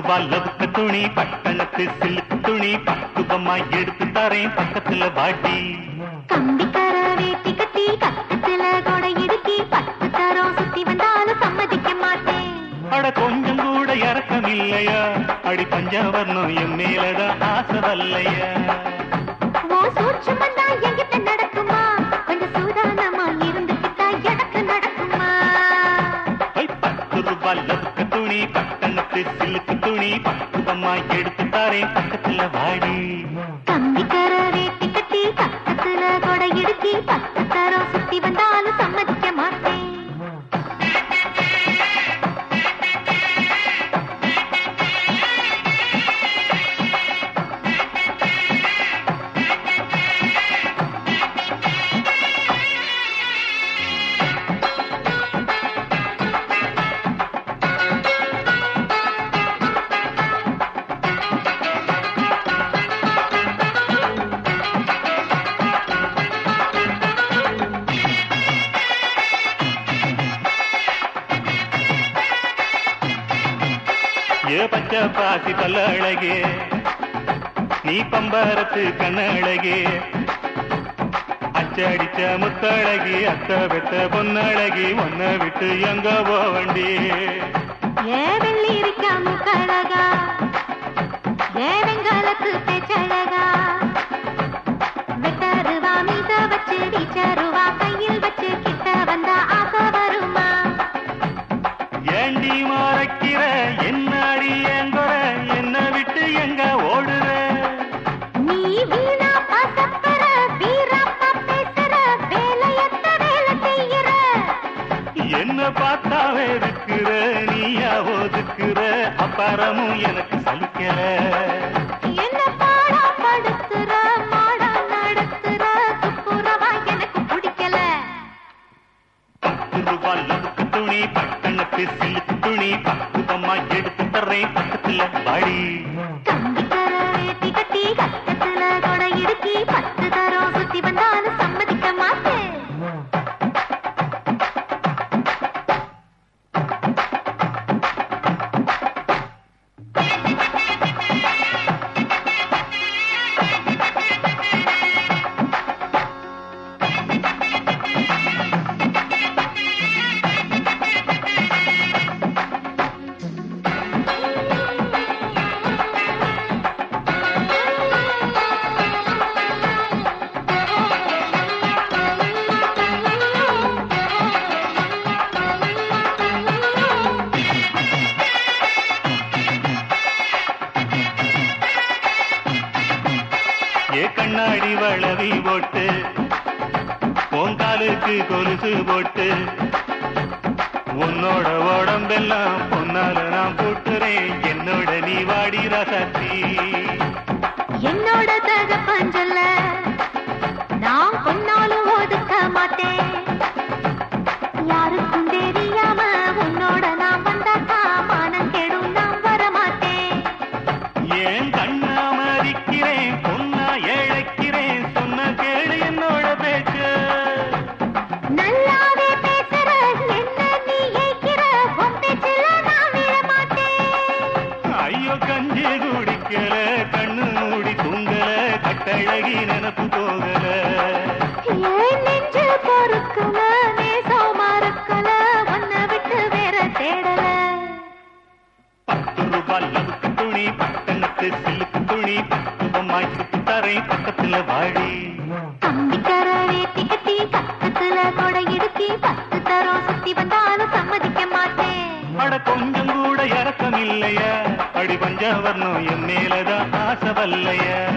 ரூபாய் லவுக்கு துணி பட்டணத்து சிலுக்கு துணி பக்குவமாய் எடுத்து தரேன் பக்கத்துல வாட்டி கம்பிக்கர வேட்டி கட்டி கக்கத்துல கொடை இடுக்கி பத்து தரம் சுத்தி வந்தாலும் சம்மதிக்க மாட்டேன் அட கொஞ்சம் கூட இறக்கம் இல்லையா அடி பஞ்சவர்ணம் என் மேலதான் ஆசை வல்லையா ஓ சூட்சுமம் தான் என்கிட்ட நடக்குமா கொஞ்சம் சூதானமா இருந்துக்கிட்டா எனக்கு நடக்குமா ஐ, பத்து ரூபாய் லவுக்கு துணி பட்டணத்து சிலுக்கு துணி பக்குவமாய் எடுத்து தரேன் பக்கத்துல வாடி கம்பிக்கர வேட்டி கட்டி கக்கத்துல கொடை இடுக்கி பத்து தரம் சுத்தி வந்தாலும் சம்மதிக்க மாட்டேன் ஏ பச்சை பாசி பல்ல அழகே நீ பம்பரத்து கண்ண அழகே அச்சடிச்ச முத்தழகி அத்த பெத்த பொன்னழகி ஒன்ன விட்டு எங்க போவண்டி ஏ வெள்ளி இருக்கா முக்கழகா ஏ வெங்காலத்து பேச்சழகா வெட்டருவா மீத வச்சு வீச்சருவா கையில் வச்சு கிட்ட வந்தா ஆசை வருமா ஏண்டி மறைக்கிற என்னாடி எங்குற என்ன விட்டு எங்க ஓடுற நீ வீணா பசப்பற வீரப்பா பேசுற வேலையத்த வேலை செய்யற என்ன பார்த்தாவே இருக்கிற நீயா ஒதுக்குற அப்பாரமும் எனக்கு சலிக்கல என்ன பாடா படுத்துற மாடா நடத்துற துப்புரவா எனக்கு பிடிக்கல பத்து ரூபாய் லவுக்கு துணி பட்டணத்து சிலுக்கு துணி பக்குவமா எடுத்து தர்றேன் பக்கத்துல வாடி கம்பிக்கர வேட்டி கட்டி கக்கத்துல கொடை இடுக்கி பத்து தரம் சுத்தி வந்தாலும் சம்மதிக்க மாட்டேன் ஏ கண்ணாடி வளவி போட்டு உங்காலுக்கு கொலுசு போட்டு உன்னோட உடம்பெல்லாம் பொன்னால நான் போட்டுறேன் என்னோட நீ வாடி ரசத்தி என்னோட தகப்பன் சொல்ல நான் கொன்னாலும் ஒதுக்க மாட்டேன் யாருக்கும் தெரியாம உன்னோட நான் வந்தாக்கா மானம் கெடும் நான் வர மாட்டேன் ஏன் கண்ணா மறிக்கிறேன் பொண்ணா இழைக்கிறேன் சொன்ன கேடு என்னோட பேச்சு நல்லாவே பேசுற என்ன நீ ஏய்க்கிற உன் பேச்சுல நான் விழ மாட்டேன் ஐயோ கஞ்சி குடிக்கல கண்ணு மூடி தூங்கல கட்டழகி நினப்பு போகல ஏன் நெஞ்சு பொறுக்கல நேசம் மறுக்கல உன்னை விட்டு வேற தேடல பத்து ரூபாய் லவுக்கு துணி பட்டணத்து சிலுக்கு துணி பக்குவமாய் சுத்தி தரேன் பக்கத்துல வாடி கம்பிக்கர வேட்டி கட்டி கக்கத்துல கொடை இடுக்கி பத்து தரம் சுத்தி வந்தாலும் சம்மதிக்க மாட்டேன் அட கொஞ்சம் கூட இறக்கம் இல்லையா அடி பஞ்சவர்ணம் என் மேலதான் ஆசை வல்லையா